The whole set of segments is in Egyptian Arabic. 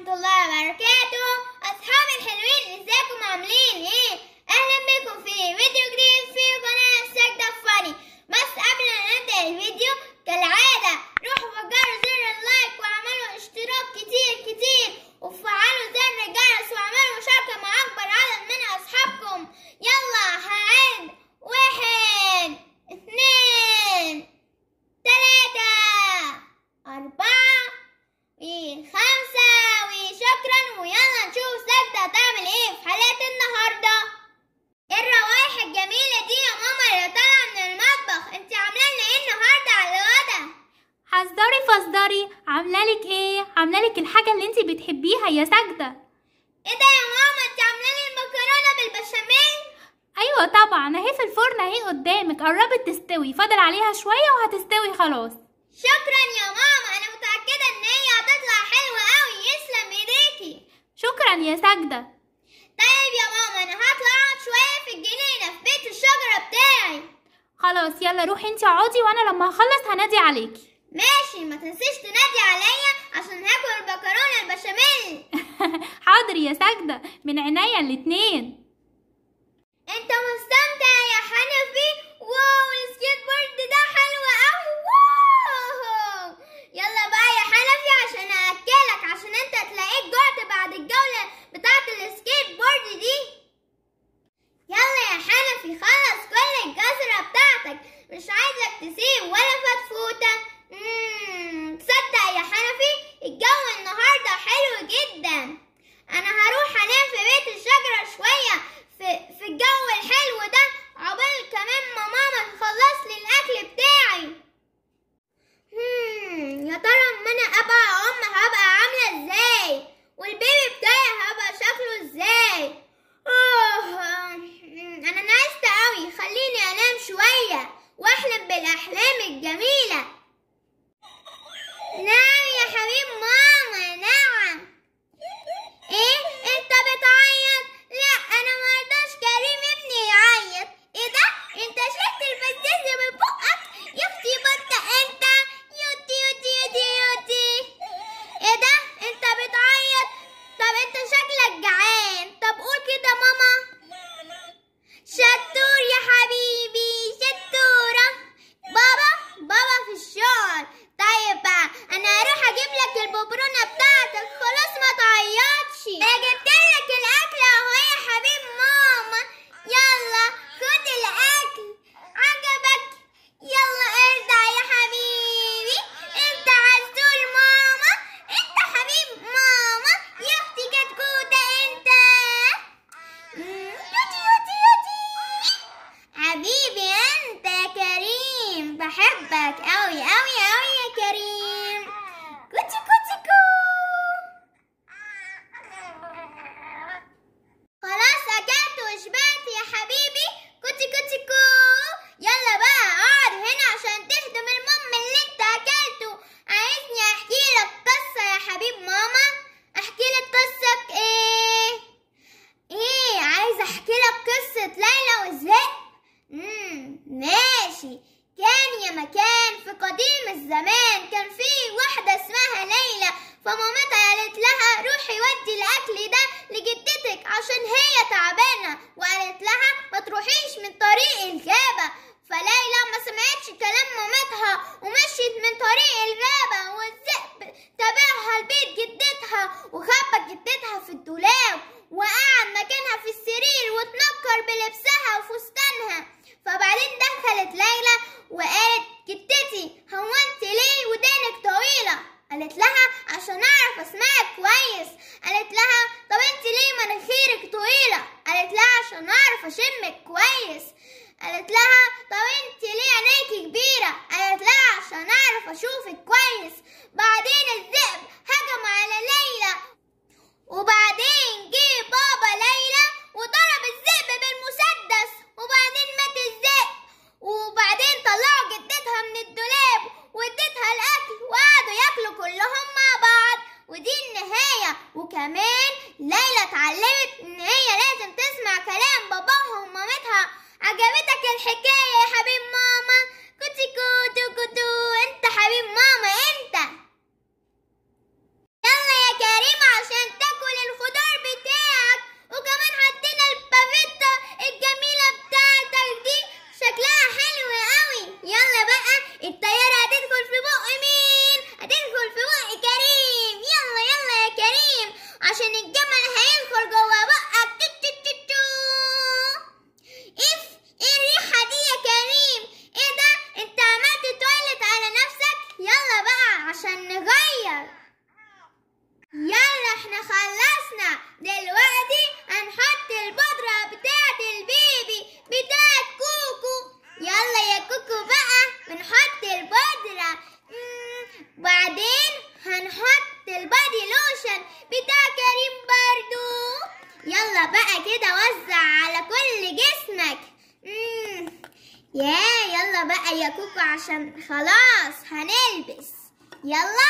الله وبركاته أصحابي الحلوين ازيكم عاملين ايه أهلا بكم في فيديو جديد في قناة سجدة فاني بس قبل ما نبدأ الفيديو كالعادة روحوا فجروا زر اللايك واعملوا اشتراك كتير كتير وفعلوا زر الجرس واعملوا مشاركة مع أكبر عدد من أصحابكم يلا هعد واحد اتنين تلاتة أربعة وخمسة وشكرا ويلا نشوف سجدة هتعمل ايه في حلقة النهاردة ايه الروايح الجميلة دي يا ماما اللي طالعة من المطبخ انت عاملة لنا ايه النهاردة على الغدا حذري فصدري عامله لك ايه عامله لك الحاجه اللي انت بتحبيها يا ساجده ايه ده يا ماما انت عاملة لي المكرونة بالبشاميل ايوه طبعا اهي في الفرن اهي قدامك قربت تستوي فاضل عليها شويه وهتستوي خلاص شكرا يا ماما انا متأكدة ان هي هتطلع حلوة قوي يسلم ايديكي شكرا يا ساجده طيب يا ماما انا هطلع اقعد شوية في الجنينة في بيت الشجرة بتاعي خلاص يلا روحي انت اقعدي وانا لما هخلص هنادي عليكي ماشي ما تنسيش تنادي عليا عشان هاكل المكرونة البشاميل حاضر يا ساجده من عينيا الاتنين انت مستمتع يا حنفي واو السكيت بورد ده حلو قوي واو يلا بقى يا حنفي عشان ااكلك عشان انت تلاقيك جعت بعد الجولة بتاعت السكيت بورد دي يلا يا حنفي خلص كل الجزرة بتاعتك مش عايزك تسيب ولا فتفوتة مم، تصدق يا حنفي الجو النهاردة حلو جدا انا هروح انام في بيت الشجرة شوية في, في الجو الحلو ده عقبال كمان ما ماما تخلص لي الاكل بتاعي هم، يا ترى اما انا ابقى ام هبقى عاملة ازاي والبيبي بتاعي هبقى شكله ازاي اوه انا نعست قوي خليني انام شوية واحلم بالاحلام الجميلة نعم يا حبيب ماما نعم ايه انت بتعيط لا انا مرضاش كريم ابني يعيط ايه ده انت شلت البزازة من بقك يا اختي بطة انت يوتي يوتي يوتي يوتي ايه ده انت بتعيط طب انت شكلك جعان طب قول كده ماما شطور يا حبيبي شطورة بابا بابا في الشغل طيب بقى انا هروح اجيب لك الببرونة بتاعتك خلاص ما تعيطش انا جبت لك الاكل اهو يا حبيب ماما يلا خد الاكل عجبك يلا ارجع يا حبيبي انت عسول ماما انت حبيب ماما يا اختي كتكوتة انت مم، يوتي يوتي يوتي حبيبي انت يا كريم بحبك اوي اوي اوي يا كريم كوتي كوتي كو خلاص اكلت وشبعت يا حبيبي كوتي كوتي كو يلا بقى اقعد هنا عشان تهضم المم اللي انت اكلته عايزني احكي لك قصة يا حبيب ماما احكي لك قصة ايه ايه عايزه احكي لك قصه ليلى والذئب امم ماشي كان يا مكان في قديم الزمان كان في واحده اسمها ليلى فمامتها قالت لها روحي ودي الاكل ده لجدتك عشان هي تعبانه وقالت لها ما تروحيش من طريق الغابه فليلى ما سمعتش كلام مامتها ومشيت من طريق الغابه والذئب تابعها لبيت جدتها وخبى جدتها في الدولاب وقعد مكانها في السرير وتنكر بلبسها وفستانها فبعدين دخلت ليلى وقالت جدتي هو انت ليه ودانك طويلة قالت لها عشان اعرف اسمعك كويس قالت لها طب انت ليه مناخيرك طويلة قالت لها عشان اعرف اشمك كويس قالت لها طب انت ليه عينيكي كبيرة قالت لها عشان اعرف اشوفك كويس بعدين الذئب هجم على ليلى وبعدين جه بابا ليلى وضرب الذئب بالمسدس وبعدين مات الذئب وبعدين طلعوا جدتها من الدولاب واديتها الاكل وقعدوا ياكلوا كلهم مع بعض ودي النهاية وكمان ليلى اتعلمت ان هي لازم تسمع كلام باباها ومامتها عجبتك الحكاية يا حبيب ماما كوتي كوتو كوتو انت حبيب ماما انت يلا يا كريم عشان دلوقتي هنحط البودرة بتاعت البيبي بتاعت كوكو يلا يا كوكو بقى بنحط البودرة مم، بعدين هنحط البادي لوشن بتاع كريم برضو يلا بقى كده وزع على كل جسمك مم. يا يلا بقى يا كوكو عشان خلاص هنلبس يلا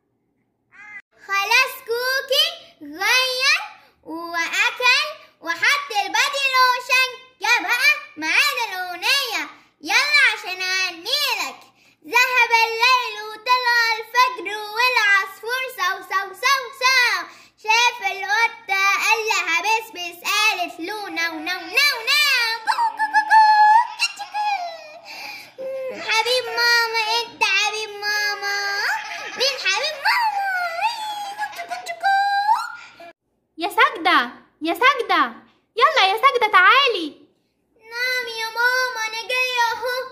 خلاص كوكي غير واكل وحط البادي لوشن يا بقى معانا الاغنيه يلا عشان اغنيلك ذهب الليل وطلع الفجر والعصفور سو سو سو سو شاف القطة قال لها بس بس قالت له نو نو نو نو كو كو كو كو كتش كو. مم، حبيب ماما انت حبيب ماما مين حبيب ماما كتش كتش كو. يا ساجدة يا ساجدة يلا يا ساجدة تعالي نعم يا ماما انا جاية اهو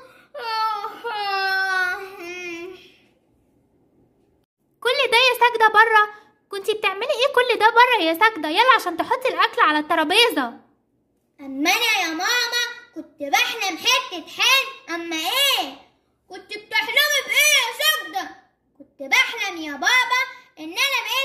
كل ده يا ساجدة بره كنتي بتعملي ايه كل ده بره يا ساجدة يلا عشان تحطي الاكل على الترابيزة اما انا يا ماما كنت بحلم حتة حلم اما ايه كنت بتحلمي بايه يا سجدة كنت بحلم يا بابا ان انا بقيت